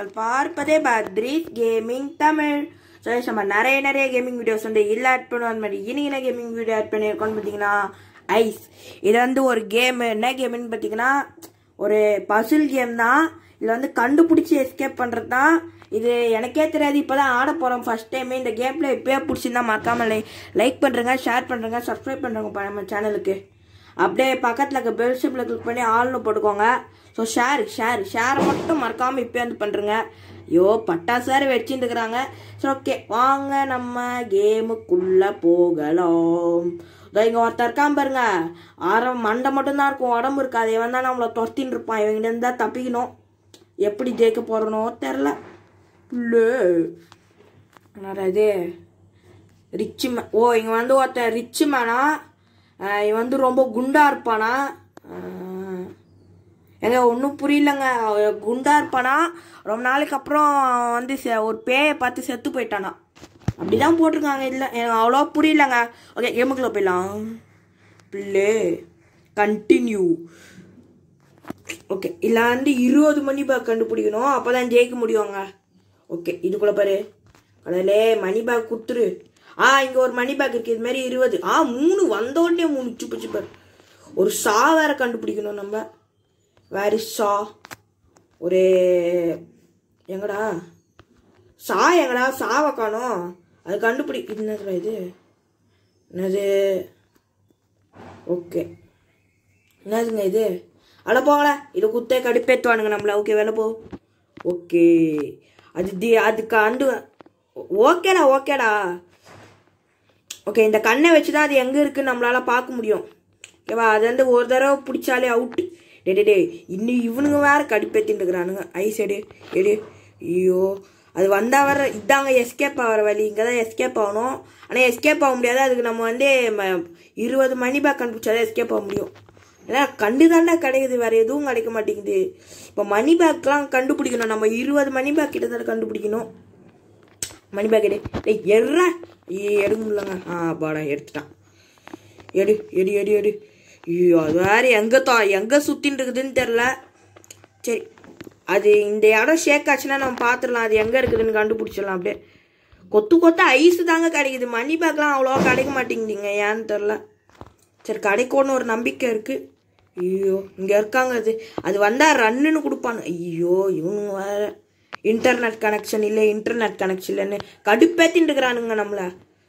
நீங்கள் பார்ப்பதே பத்ரீஸ் கேமிங் தமிழ் ஸோ நம்ம நிறைய நிறைய கேமிங் வீடியோஸ் வந்து இல்லை ஆட் பண்ணுவோம் அந்த மாதிரி இனிங்கின கேமிங் வீடியோ ஆட் பண்ணியிருக்கோம்னு பார்த்தீங்கன்னா ஐஸ் இது வந்து ஒரு கேமு என்ன கேமுன்னு பார்த்தீங்கன்னா ஒரு பசில் கேம் தான் இதில் வந்து கண்டுபிடிச்சி எஸ்கேப் பண்ணுறது தான் இது எனக்கே தெரியாது இப்போ தான் ஆட போகிறோம் ஃபர்ஸ்ட் டைமே இந்த கேமில் இப்போயே பிடிச்சிருந்தா மறக்காம லை லைக் பண்ணுறேங்க ஷேர் பண்ணுறேங்க சப்ஸ்கிரைப் பண்ணுறேங்க நம்ம சேனலுக்கு அப்படியே பக்கத்தில் இருக்க பெல் சிப்பில் கிளிக் பண்ணி ஆள்னு போட்டுக்கோங்க ஸோ ஷேர் ஷேர் ஷேர் மட்டும் மறக்காமல் இப்போ வந்து பண்ணுறேங்க ஐயோ பட்டாசாரு வச்சுட்டு இருக்கிறாங்க சரி ஓகே வாங்க நம்ம கேமுக்குள்ளே போகலாம் இதோ இங்கே ஒருத்தர் இருக்கான் பாருங்க ஆரம் மண்டை மட்டும்தான் இருக்கும் உடம்பு இருக்காது இவன் தான் நம்மளை துரத்தின்னு இருப்பான் இவங்கிட்ட இருந்தால் தப்பிக்கணும் எப்படி ஜெயிக்க போகிறனோ தெரில இல்லை என்னடா இது ரிச்சு மே ஓ இங்கே வந்து ஒருத்தன் ரிச்சு மேனா ஆஹ் இவன் வந்து ரொம்ப குண்டா இருப்பானா ஆஹ் ஏங்க ஒன்றும் புரியலங்க அவன் குண்டா இருப்பானா ரொம்ப நாளைக்கு அப்புறம் அவன் வந்து செ- ஒரு பேயை பார்த்து செத்து போயிட்டானா அப்படிதான் போட்டிருக்காங்க இல்லை எனக்கு அவ்வளோ புரியலங்க ஓகே கேமுக்குள்ள போயிடலாம் பிள்ளை கண்டினியூ ஓகே இல்லை வந்து இருபது மணி பேக் கண்டுபிடிக்கணும் அப்போ தான் ஜெயிக்க முடியுங்க ஓகே இதுக்குள்ள பாரு கடலே மணி பேக் கொடுத்துரு ஆ இங்கே ஒரு மணி பேக் இருக்கு இது மாதிரி இருபது ஆ மூணு வந்த உடனே மூணு சுப்பு சுப்பர் ஒரு சா வேற கண்டுபிடிக்கணும் நம்ம வேர் இஸ் சா ஒரு எங்கடா சா எங்கடா சாவை காணோம் அது கண்டுபிடி இது என்னதுடா இது என்னது ஓகே என்னதுங்க இது அட போங்களேன் இதை குத்தே கடுப்பேற்றுவானுங்க நம்மள ஓகே வேலை போ ஓகே அது தி அதுக்கு அண்டு ஓகேடா ஓகேடா ஓகே இந்த கண்ணை வச்சு தான் அது எங்கே இருக்குன்னு நம்மளால பார்க்க முடியும் ஓகேவா அது வந்து ஒரு தடவை பிடிச்சாலே அவுட்டு டே டே டே இன்னும் இவனுங்க வேற கடுப்பேத்தின்னு இருக்கிறானுங்க ஐஸ் எடு எடு ஐயோ அது வந்தால் வர இதாங்க எஸ்கேப் ஆகிற வழி இங்கே தான் எஸ்கேப் ஆகணும் ஆனால் எஸ்கேப் ஆக முடியாது அதுக்கு நம்ம வந்து ம- இருபது மணி பேக் கண்டுபிடிச்சாதான் எஸ்கேப் ஆக முடியும் ஏன்னா கண்டு தாண்டா கிடைக்குது வேற எதுவும் கிடைக்க மாட்டேங்குது இப்போ மணி பேக்லாம் கண்டுபிடிக்கணும் நம்ம இருபது மணி பேக் கிட்ட தான் கண்டுபிடிக்கணும் மணி பேக் எடு டேய் எட்றா ஐயே எடுக்க முடியலங்க ஆ பாடா எடுத்துட்டான் எடு எடு எடு எடு ஐயோ அது வேற எங்கே தா எங்கே சுற்றின்னு இருக்குதுன்னு தெரில சரி அது இந்த இடம் ஷேக் ஆச்சுன்னா நம்ம பார்த்துடலாம் அது எங்கே இருக்குதுன்னு கண்டுபிடிச்சிடலாம் அப்படியே கொத்து கொத்து ஐஸ் தாங்க கிடைக்குது மணி பேக்லாம் அவ்வளோவா கிடைக்க மாட்டேங்குதுங்க ஏன்னு தெரில சரி கிடைக்கும்னு ஒரு நம்பிக்கை இருக்குது ஐயோ இங்கே இருக்காங்க அது அது வந்தால் ரன்னுன்னு கொடுப்பாங்க ஐயோ இவங்க வேற இன்டர்நெட் கனெக்ஷன் இல்லை இன்டர்நெட் கனெக்ஷன் இல்லைன்னு கடுப்பேத்தின்னு இருக்கிறானுங்க நம்மளை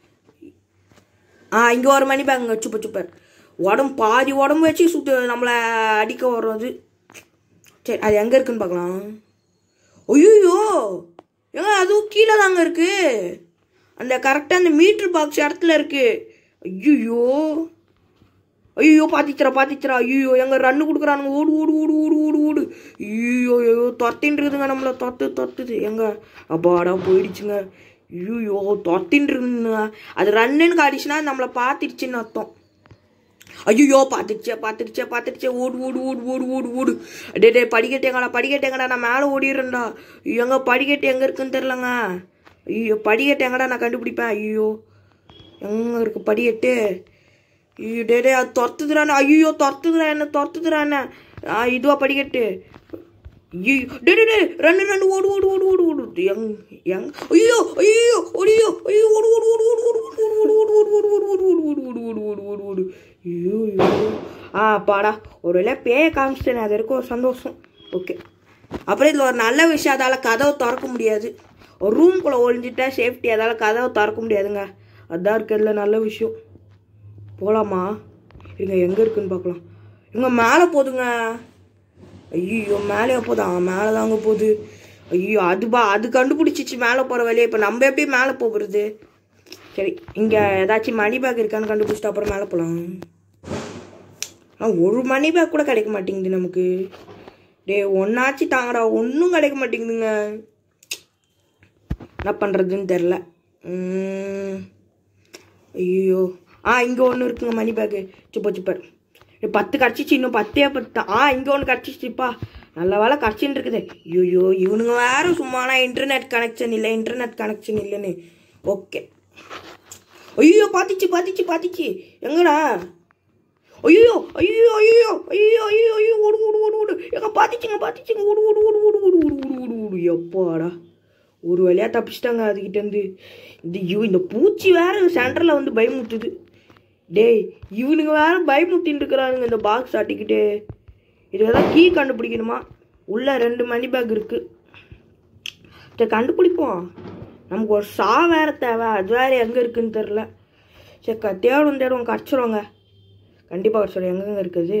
ஆ இங்கே ஒரு மணி பேக்குங்க சூப்பர் சூப்பர் உடம்பு பாதி உடம்பு வச்சு சுத்து நம்மளை அடிக்க வர்றது சரி அது எங்கே இருக்குன்னு பார்க்கலாம் ஐயோ ஏங்க அதுவும் கீழே தாங்க இருக்கு அந்த கரெக்டாக அந்த மீட்ரு பாக்ஸ் இடத்துல இருக்கு ஐயோ ஐயோ பாத்திச்சுரா பாத்திச்சுரா ஐயோ எங்க ரன்னு கொடுக்குறானுங்க ஓடு ஓடு ஓடு ஓடு ஓடு ஓடு ஐயோ ஐயோ தொத்தின்னு இருக்குதுங்க நம்மள தொத்து தொத்துது எங்க அப்பாடா போயிடுச்சுங்க ஐயோ தொத்தின்னு இருக்குங்க அது ரன்னுன்னு காட்டிச்சுன்னா நம்மளை பார்த்துடுச்சுன்னு அர்த்தம் ஐயோ பார்த்துடுச்சே பார்த்துடுச்சே பார்த்துடுச்சே ஓடு ஓடு ஓடு ஓடு ஓடு ஓடு டே டே படிக்கட்டேங்கடா படிக்கட்டேங்கடா நான் மேலே ஓடிடுறேன்டா எங்க படிக்கட்டு எங்கே இருக்குன்னு தெரிலங்க ஐயோ படிக்கட்டு எங்கடா நான் கண்டுபிடிப்பேன் ஐயோ எங்கே இருக்கு படிக்கட்டு ஐயோ டே டே அது துரத்துதுறானே ஐயோ துரத்துதுறா என்ன துரத்துதுறா என்ன ஆ இதுவா படிக்கட்டு ஐயோ டே டே டே ரெண்டு ரெண்டு ஓடு ஓடு ஓடு ஓடு ஓடு எங் எங் ஐயோ ஐயோ ஐயோ ஐயோ ஓடு ஓடு ஓடு ஓடு ஓடு ஓடு ஓடு ஓடு ஓடு ஓடு ஓடு ஓடு ஓடு ஓடு ஓடு ஓடு ஓடு ஓடு ஐயோ ஐயோ ஆ பாடா ஒரு வேளை பேய காமிச்சிட்டேன் அது இருக்கும் ஒரு சந்தோஷம் ஓகே அப்புறம் இதில் ஒரு நல்ல விஷயம் அதால் கதவை திறக்க முடியாது ஒரு ரூம்குள்ளே ஒழிஞ்சிட்டா சேஃப்டி அதால் கதவை திறக்க முடியாதுங்க அதான் இருக்கிறதுல நல்ல விஷயம் போகலாமா இருங்க எங்கே இருக்குன்னு பார்க்கலாம் இங்க மேலே போதுங்க ஐயோ மேலே போதா மேலே தாங்க போகுது ஐயோ அது பா அது கண்டுபிடிச்சிச்சு மேலே போகிற வழியை இப்போ நம்ம எப்படி மேலே போகிறது சரி இங்கே ஏதாச்சும் மணி பேக் இருக்கான்னு கண்டுபிடிச்சிட்டு அப்புறம் மேலே போகலாம் ஆ ஒரு மணி பேக் கூட கிடைக்க மாட்டேங்குது நமக்கு டே ஒன்னாச்சு தாங்கடா ஒன்றும் கிடைக்க மாட்டேங்குதுங்க என்ன பண்ணுறதுன்னு தெரில ஐயோ ஆ இங்கே ஒன்று இருக்குங்க மணி பேக்கு சுப்பா சூப்பர் பத்து கிடச்சிச்சு இன்னும் பத்தே பத்து ஆ இங்கே ஒன்று கிடச்சிச்சுப்பா நல்ல வேலை கிடச்சின்னு இருக்குது ஐயோ இவனுங்க வேற சும்மானா இன்டர்நெட் கனெக்ஷன் இல்லை இன்டர்நெட் கனெக்ஷன் இல்லைன்னு ஓகே ஐயோ பாத்திச்சு பாத்திச்சு பாத்திச்சு எங்கடா ஐயோ ஐயோ ஐயோ ஐயோ ஐயோ ஐயோ ஓடு ஓடு ஓடு ஓடு எங்க பாத்திச்சுங்க பாத்திச்சுங்க ஓடு ஓடு ஓடு ஓடு ஓடு ஓடு ஓடு ஓடு ஓடு எப்பாடா ஒரு வழியாக தப்பிச்சிட்டாங்க அதுக்கிட்டேருந்து இந்த ஐயோ இந்த பூச்சி வேற சென்டரில் வந்து பயமுட்டுது டேய் இவனுங்க வேற பயமுட்டின்னு இருக்கிறானுங்க இந்த பாக்ஸ் ஆட்டிக்கிட்டு இதுக்கு தான் கீ கண்டுபிடிக்கணுமா உள்ள ரெண்டு மணி பேக் இருக்கு சரி கண்டுபிடிப்போம் நமக்கு ஒரு சா வேற தேவை அது வேற எங்கே இருக்குன்னு தெரில சரி க தேடும் தேடும் கடிச்சிருவாங்க கண்டிப்பாக கடிச்சிடும் எங்கெங்க இருக்குது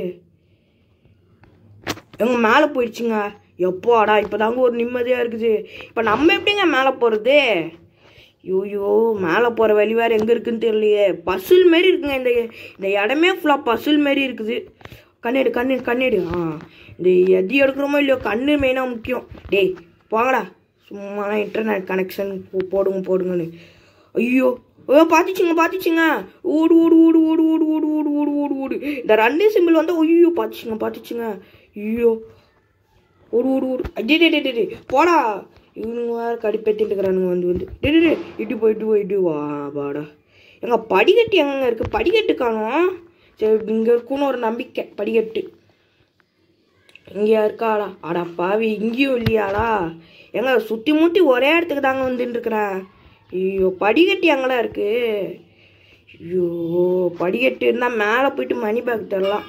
எங்க மேலே போயிடுச்சுங்க எப்போடா இப்போ தாங்க ஒரு நிம்மதியாக இருக்குது இப்போ நம்ம எப்படிங்க மேலே போகிறது ஐயோ மேலே போகிற வழி வேறு எங்கே இருக்குன்னு தெரியலையே பசுல் மாரி இருக்குங்க இந்த இந்த இடமே ஃபுல்லாக பசுல் மாரி இருக்குது கண்ணெடு கண்ணு கண்ணெடு ஆ இந்த எது எடுக்கிறோமோ இல்லையோ கண்ணு மெயினாக முக்கியம் டேய் போங்கடா சும்மா இன்டர்நெட் கனெக்ஷன் போடுங்க போடுங்கன்னு ஐயோ ஓ பார்த்துச்சுங்க பார்த்துச்சுங்க ஓடு ஓடு ஓடு ஓடு ஓடு ஓடு ஓடு ஓடு ஓடு ஓடு இந்த ரெண்டு சிம்பிள் வந்து ஐயோ பார்த்துச்சுங்க பார்த்துச்சுங்க ஐயோ ஓடு ஓடு ஓடு அஜய் டே டே டே போடா இவனுங்க வேறு கடிப்பேத்திட்டு இருக்கிறானுங்க வந்து வந்து டே டே டே இட்டு போய் இட்டு போய் இட்டு வா வாடா எங்க படிக்கட்டு எங்கங்க இருக்கு படிக்கட்டு காணோம் சரி இங்கே இருக்குன்னு ஒரு நம்பிக்கை படிக்கட்டு இங்கேயா இருக்காளா அடா பாவி இங்கேயும் இல்லையாளா எங்க சுற்றி முட்டி ஒரே இடத்துக்கு தாங்க வந்துட்டு இருக்கிறேன் ஐயோ படிக்கட்டு எங்கடா இருக்கு ஐயோ படிக்கட்டு இருந்தால் மேலே போயிட்டு மணி பேக் தரலாம்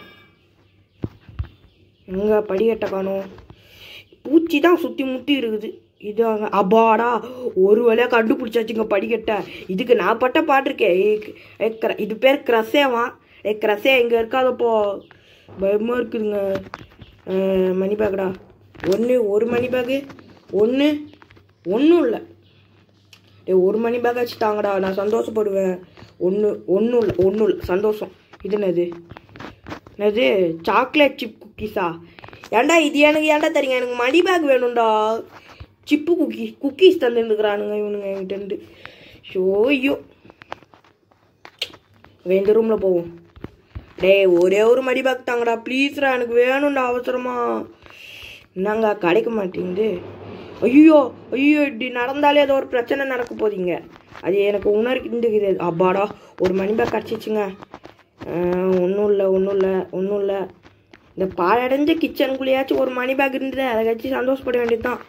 எங்க படிக்கட்டை காணோம் பூச்சி தான் சுற்றி முட்டி இருக்குது இது அங்க அப்பாடா ஒரு வழியாக கண்டுபிடிச்சாச்சுங்க படிக்கட்டை இதுக்கு நான் பட்ட பாட்டிருக்கேன் ஏய், ஏய், கிர- இது பேர் கிரசேவா ஏ கிரசே இங்கே இருக்காதப்போ பயமாக இருக்குதுங்க அஹ், மணி பேக்கடா ஒன்று ஒரு மணி பேக்கு ஒன்று ஒன்றும் இல்லை டேய் ஒரு மணி பேக் வச்சு தாங்கடா நான் சந்தோஷப்படுவேன் ஒன்று ஒன்றும் இல்லை ஒன்றும் இல்லை சந்தோஷம் இது என்னது என்னது சாக்லேட் சிப் குக்கீஸா ஏன்டா இது எனக்கு ஏன்டா தரீங்க எனக்கு மணி பேக் வேணும்டா சிப்பு குக்கி குக்கீஸ் தந்துருக்குறானுங்க இவனுங்க என்கிட்ட ஷோ ஐயோ இவன் இந்த ரூமில் போவோம் டேய் ஒரே ஒரு மடி பேக் தாங்கடா ப்ளீஸ்ரா எனக்கு வேணும்டா அவசரமா என்னங்க கிடைக்க மாட்டேங்குது ஐயோ ஐயோ இப்படி நடந்தாலே ஏதோ ஒரு பிரச்சனை நடக்க போதீங்க அது எனக்கு உணர்ந்துக்குது அப்பாடா ஒரு மணி பேக் கிடச்சிச்சுங்க ஒன்றும் இல்லை ஒன்றும் இல்லை ஒன்றும் இல்லை இந்த பாழடைஞ்ச கிச்சனுக்குள்ளேயாச்சும் ஒரு மணி பேக் இருந்தது அதை வச்சு சந்தோஷப்பட வேண்டியது தான்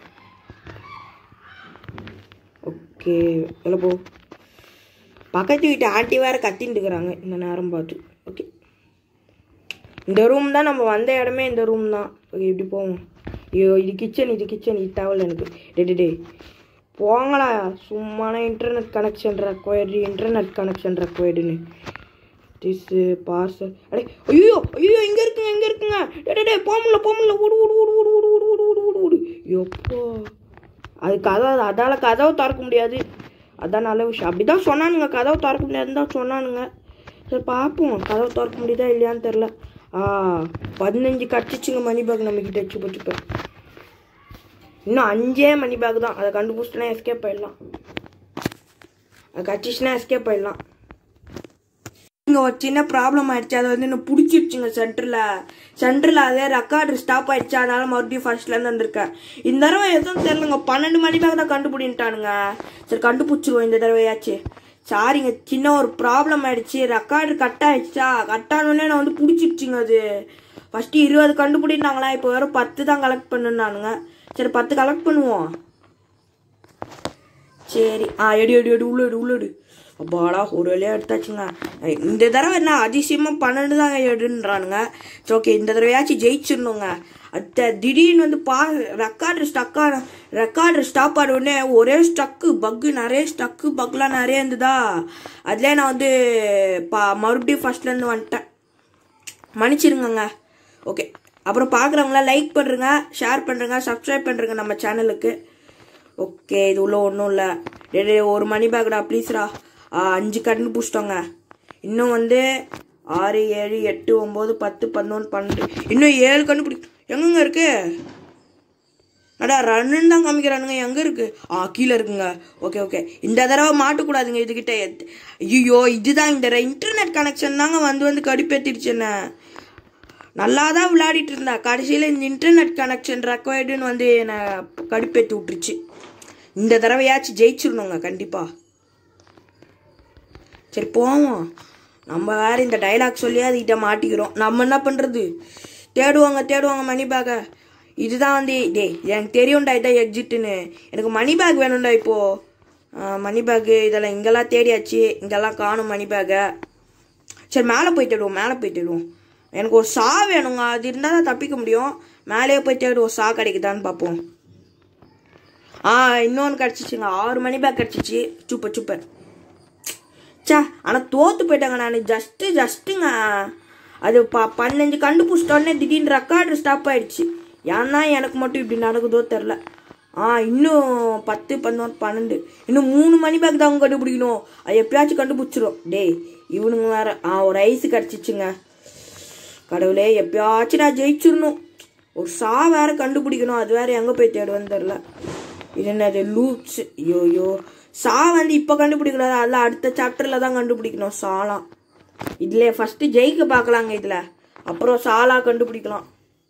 ஓகே எல்லாம் போ பக்கத்து வீட்டு ஆண்டி வேற கத்தின்னு இருக்கிறாங்க இந்த நேரம் பார்த்து ஓகே இந்த ரூம் தான் நம்ம வந்த இடமே இந்த ரூம் தான் ஓகே இப்படி போவோம் ஐயோ இது கிச்சன் இது கிச்சன் இது தேவையில்ல எனக்கு டே டே டே போங்களா சும்மான internet connection required internet connection ரெக்வயர்டுன்னு டிஸ்ஸு பார்சல் அடே ஐயோ ஐயோ இங்கே இருக்குங்க இங்கே இருக்குங்க டே டே, டே போமுல்ல போமுல்ல ஓடு ஓடு ஓடு ஓடு ஓடு ஓடு ஓடு ஓடு ஓடு ஓடு எப்போ அது கதவு அதால் கதவு திறக்க முடியாது அதான் நல்ல விஷயம் அப்படி தான் சொன்னானுங்க கதவு திறக்க முடியாதுன்னு தான் சொன்னானுங்க சரி பார்ப்போம் கதவு திறக்க முடியுதா இல்லையான்னு தெரில ஆ பதினஞ்சு கடிச்சிச்சுங்க மணி பேக் நம்மக்கிட்ட வச்சு போட்டு இன்னும் அஞ்சே மணி பேக் தான் அதை கண்டுபிடிச்சிட்டுனா எஸ்கேப் ஆயிடலாம் அது கடிச்சிச்சுன்னா எஸ்கேப் ஆயிடலாம் இங்கே ஒரு சின்ன ப்ராப்ளம் ஆயிடுச்சு அதை வந்து என்ன பிடிச்சிருச்சுங்க சென்டரில் சென்டரில் அதே ரெக்கார்டு ஸ்டாப் ஆயிடுச்சு அதனால மறுபடியும் ஃபர்ஸ்ட்லேருந்து வந்திருக்கேன் இந்த தடவை எதுவும் தெரிலங்க பன்னெண்டு மணிக்காக தான் கண்டுபிடின்ட்டானுங்க சரி கண்டுபிடிச்சிருவோம் இந்த தடவையாச்சு சாரிங்க சின்ன ஒரு ப்ராப்ளம் ஆயிடுச்சு ரெக்கார்டு கட் ஆயிடுச்சா கட் ஆனோடனே நான் வந்து பிடிச்சிருச்சுங்க அது ஃபஸ்ட்டு இருபது கண்டுபிடினாங்களா இப்போ வெறும் பத்து தான் கலெக்ட் பண்ணுனானுங்க சரி பத்து கலெக்ட் பண்ணுவோம் சரி ஆ எடு எடு எடு உள்ள எடு உள்ள எடு அப்பாடா ஒரு வழியா எடுத்தாச்சுங்க ஏய், இந்த தடவை என்ன அதிசயமாக பன்னெண்டு தாங்க எடுன்றானுங்க சரி ஓகே இந்த தடவையாச்சும் ஜெயிச்சிடணுங்க அத்த திடீர்னு வந்து பா ரெக்கார்டு ஸ்டக்கான ரெக்கார்டு ஸ்டாப் ஆன உடனே ஒரே ஸ்டக்கு பக்கு நிறைய ஸ்டக்கு பக்லாம் நிறைய இருந்ததா அதுலேயே நான் வந்து பா மறுபடியும் ஃபர்ஸ்ட்லேருந்து வந்துட்டேன் மன்னிச்சிருங்கங்க ஓகே அப்புறம் பார்க்குறவங்களாம் லைக் பண்ணுறங்க ஷேர் பண்ணுறங்க சப்ஸ்கிரைப் பண்ணுறங்க நம்ம சேனலுக்கு ஓகே இது உள்ள ஒன்றும் இல்லை டே டே, ஒரு மணி பேக்கடா ப்ளீஸ்ரா அஞ்சு கண்டு பிடிச்சிட்டோங்க இன்னும் வந்து ஆறு ஏழு எட்டு ஒம்பது பத்து பதினொன்று பன்னெண்டு இன்னும் ஏழு கண்டு பிடி எங்கங்க இருக்கு அடா ரன்னு தான் காமிக்கிறானுங்க எங்கே இருக்கு ஆ கீழே இருக்குங்க ஓகே ஓகே இந்த தடவை மாட்டக்கூடாதுங்க இதுகிட்ட ஐயோ இதுதான் இந்த இன்டர்நெட் கனெக்ஷன் தாங்க வந்து வந்து கடுப்பேத்திடுச்சு என்ன நல்லா தான் விளையாடிட்டு இருந்தேன் கடைசியில் இந்த இன்டர்நெட் கனெக்ஷன் ரெக்வயர்டுன்னு வந்து என்னை கடுப்பேற்றி விட்டுருச்சு இந்த தடவையாச்சும் ஜெயிச்சிடணுங்க கண்டிப்பாக சரி போவோம் நம்ம வேற இந்த டைலாக் சொல்லி அதுக்கிட்ட மாட்டிக்கிறோம் நம்ம என்ன பண்ணுறது தேடுவாங்க தேடுவாங்க மணி பேக்கை இதுதான் வந்து டேய் எனக்கு தெரியும்டா இதான் எக்ஸிட்டுன்னு எனக்கு மணி பேக் வேணும்டா இப்போ மணி பேக்கு இதெல்லாம் இங்கெல்லாம் தேடியாச்சு இங்கெல்லாம் காணும் மணி பேக்கை சரி மேலே போய் தேடுவோம் மேலே போய் தேடுவோம் எனக்கு ஒரு சா வேணுங்க அது இருந்தால் தான் தப்பிக்க முடியும் மேலேயே போய் தேடுவோம் சா கிடைக்குதான்னு பார்ப்போம் ஆ இன்னொன்று கிடச்சிச்சுங்க ஆறு மணி பேக் கிடச்சிச்சு சூப்பர் சூப்பர் சே ஆனால் தோற்று போயிட்டாங்க நான் ஜஸ்ட்டு ஜஸ்ட்டுங்க அது ப பதினஞ்சு கண்டுபிடிச்சிட்டோடனே திடீர்னு ரெக்கார்டு ஸ்டாப் ஆயிடுச்சு ஏன்னா எனக்கு மட்டும் இப்படி நடக்குதோ தெரில ஆ இன்னும் பத்து பதினொன்று பன்னெண்டு இன்னும் மூணு மணி பேக் தான் கண்டுபிடிக்கணும் அது எப்பயாச்சும் கண்டுபிடிச்சிரும் டேய் இவனுங்க வேற ஆ ஒரு ஐஸ் கிடச்சிச்சுங்க கடவுளே எப்பயாச்சும் நான் ஜெயிச்சிடணும் ஒரு சா வேற கண்டுபிடிக்கணும் அது வேற எங்கே போய் தேடுவேன்னு தெரில இது என்னது லூப்ஸ் ஐயோயோ சா வந்து இப்போ கண்டுபிடிக்கூடாது அதில் அடுத்த சாப்டரில் தான் கண்டுபிடிக்கணும் சாலாம் இதில் ஃபஸ்ட்டு ஜெயிக்க பார்க்கலாங்க இதில் அப்புறம் சாலா கண்டுபிடிக்கலாம்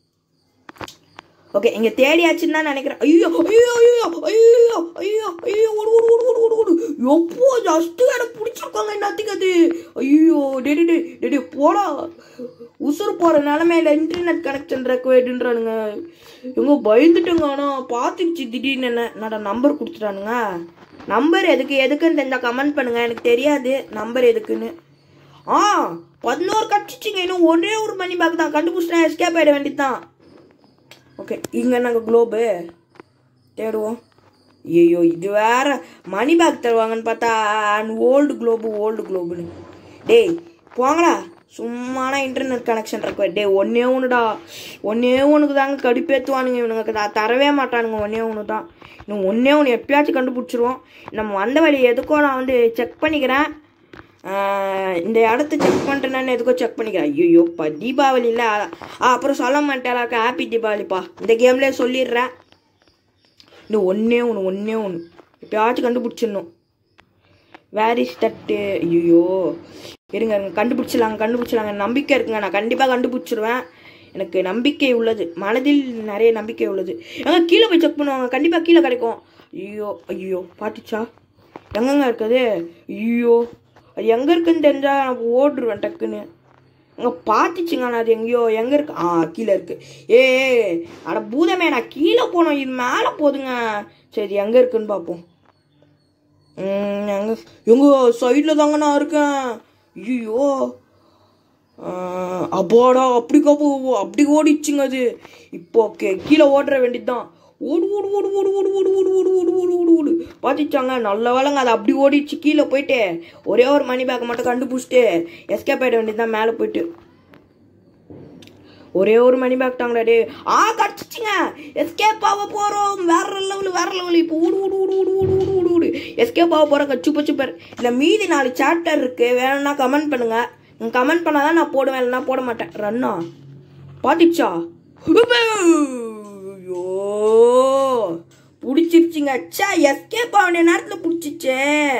ஓகே இங்கே தேடியாச்சுன்னு தான் நினைக்கிறேன் ஐயோ ஐயோ ஐயோ ஐயோ ஐயோ ஐயோ ஓடு ஓடு ஓடு ஓடு ஓடு ஓடு எப்போ ஜஸ்ட்டு வேற பிடிச்சிருக்காங்க என்னத்துக்கு அது ஐயோ டே டே டே டே டே போடா உசுறு போகிற நிலமையில இன்டர்நெட் கனெக்ஷன் ரெக்குவேடுன்றானுங்க எங்க பயந்துட்டுங்க ஆனால் பார்த்துருச்சு திடீர்னு என்ன என்னடா நம்பர் கொடுத்துட்டானுங்க நம்பர் எதுக்கு எதுக்குன்னு தெரிஞ்சா கமெண்ட் பண்ணுங்க எனக்கு தெரியாது நம்பர் எதுக்குன்னு ஆ பதினோரு கட்சிச்சிங்க இன்னும் ஒரே ஒரு மணி பேக் தான் கண்டுபிடிச்சிட்டேன் எஸ்கேப் ஆகிட வேண்டியது தான் ஓகே இங்கே நாங்கள் குளோபு தேடுவோம் ஐயோ இது வேற மணி பேக் தருவாங்கன்னு பார்த்தா ஓல்டு குளோபு ஓல்டு குளோபுன்னு டேய் போங்களா சும்மான இன்டர்நெட் கனெக்ஷன் இருக்கு டே ஒன்னே ஒன்றுடா ஒன்னே ஒன்றுக்கு தாங்க கடுப்பேற்றுவானுங்க இவனுங்க த- தரவே மாட்டானுங்க ஒன்னே ஒன்று தான் இன்னும் ஒன்னே ஒன்று எப்பயாச்சும் கண்டுபிடிச்சிருவோம் நம்ம வந்த வழி எதுக்கோ நான் வந்து செக் பண்ணிக்கிறேன் ஆஹ் இந்த இடத்த செக் பண்ணிட்டேன்னு எதுக்கோ செக் பண்ணிக்கிறேன் ஐயோ இப்போ தீபாவளியில் ஆ அப்புறம் சொல்ல மாட்டேன் எல்லாருக்கும் ஹாப்பி தீபாவளிப்பா இந்த கேம்லேயே சொல்லிடுறேன் இன்னும் ஒன்றே ஒன்று ஒன்றே ஒன்று எப்பயாச்சும் கண்டுபிடிச்சிடணும் வேர் இஸ் தட்டு ஐயோ இருங்க இருங்க கண்டுபிடிச்சிடலாங்க கண்டுபிடிச்சிடலாங்க நம்பிக்கை இருக்குங்க நான் கண்டிப்பாக கண்டுபிடிச்சிருவேன் எனக்கு நம்பிக்கை உள்ளது மனதில் நிறைய நம்பிக்கை உள்ளது எங்க கீழே போய் செக் பண்ணுவாங்க கண்டிப்பாக கீழே கிடைக்கும் ஐயோ ஐயோ பாத்துச்சா எங்கங்க இருக்குது ஐயோ அது எங்கே இருக்குன்னு தெரிஞ்சா நான் ஓடுருவேன் டக்குன்னு அங்கே பார்த்துச்சுங்க நான் அது எங்கேயோ எங்கே இருக்கு ஆ கீழே இருக்கு ஏ அட பூதமே நான் கீழே போனோம் இது மேலே போதுங்க சரி எங்கே இருக்குன்னு பார்ப்போம் ம், எங்க எங்க சைடில் தாங்க நான் இருக்கேன் ஐயோ அப்பாடா அப்படி கப்போ அப்படி ஓடிச்சுங்க அது இப்போ ஓகே கீழே ஓடுற வேண்டியதுதான் ஓடு ஓடு ஓடு ஓடு ஓடு ஓடு ஓடு ஓடு ஓடு ஓடு ஓடு ஓடு பார்த்துச்சாங்க நல்ல வேலைங்க அது அப்படி ஓடிச்சு கீழே போயிட்டு ஒரே ஒரு மணி பேக்கை மட்டும் கண்டுபிடிச்சிட்டு எஸ்கேப் ஆகிட வேண்டியதுதான் மேலே போயிட்டு ஒரே ஒரு மணி பேக் தாங்கடா டே ஆ கடிச்சிச்சுங்க எஸ்கேப் ஆக போகிறோம் வேற லெவலு வேற லெவலு இப்போ ஓடு ஓடு ஓடு ஓடு ஓடு ஓடு ஓடு ஓடு எஸ்கேப் ஆக போகிறோங்க சூப்பர் சூப்பர் இல்லை மீதி நாலு சாப்டர் இருக்கு வேணும்னா கமெண்ட் பண்ணுங்க நீங்கள் கமெண்ட் பண்ணாதான் நான் போடுவேன் இல்லைன்னா போட மாட்டேன் ரன்னா பாத்துச்சா ஐயோ பிடிச்சிருச்சுங்க அச்சா எஸ்கேப் ஆக வேண்டிய நேரத்தில் பிடிச்சிச்சே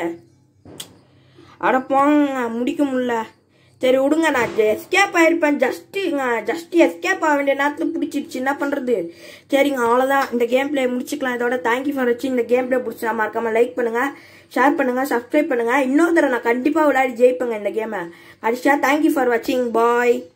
அட போங்க முடிக்க முடியல சரி விடுங்க நான் எஸ்கேப் ஆயிருப்பேன் ஜஸ்ட்டுங்க ஜஸ்ட் எஸ்கேப் ஆக வேண்டிய நேரத்தில் பிடிச்சிருச்சு என்ன பண்ணுறது சரிங்க அவ்வளோதான் இந்த கேம் பிளே முடிச்சுக்கலாம் இதோட தேங்க்யூ ஃபார் வச்சு இந்த கேம் பிளே பிடிச்சா மறக்காம லைக் பண்ணுங்க ஷேர் பண்ணுங்க சப்ஸ்கிரைப் பண்ணுங்க இன்னொரு தடவை நான் கண்டிப்பாக விளையாடி ஜெயிப்பேங்க இந்த கேமை அடிச்சா தேங்க்யூ ஃபார் வாட்சிங் பாய்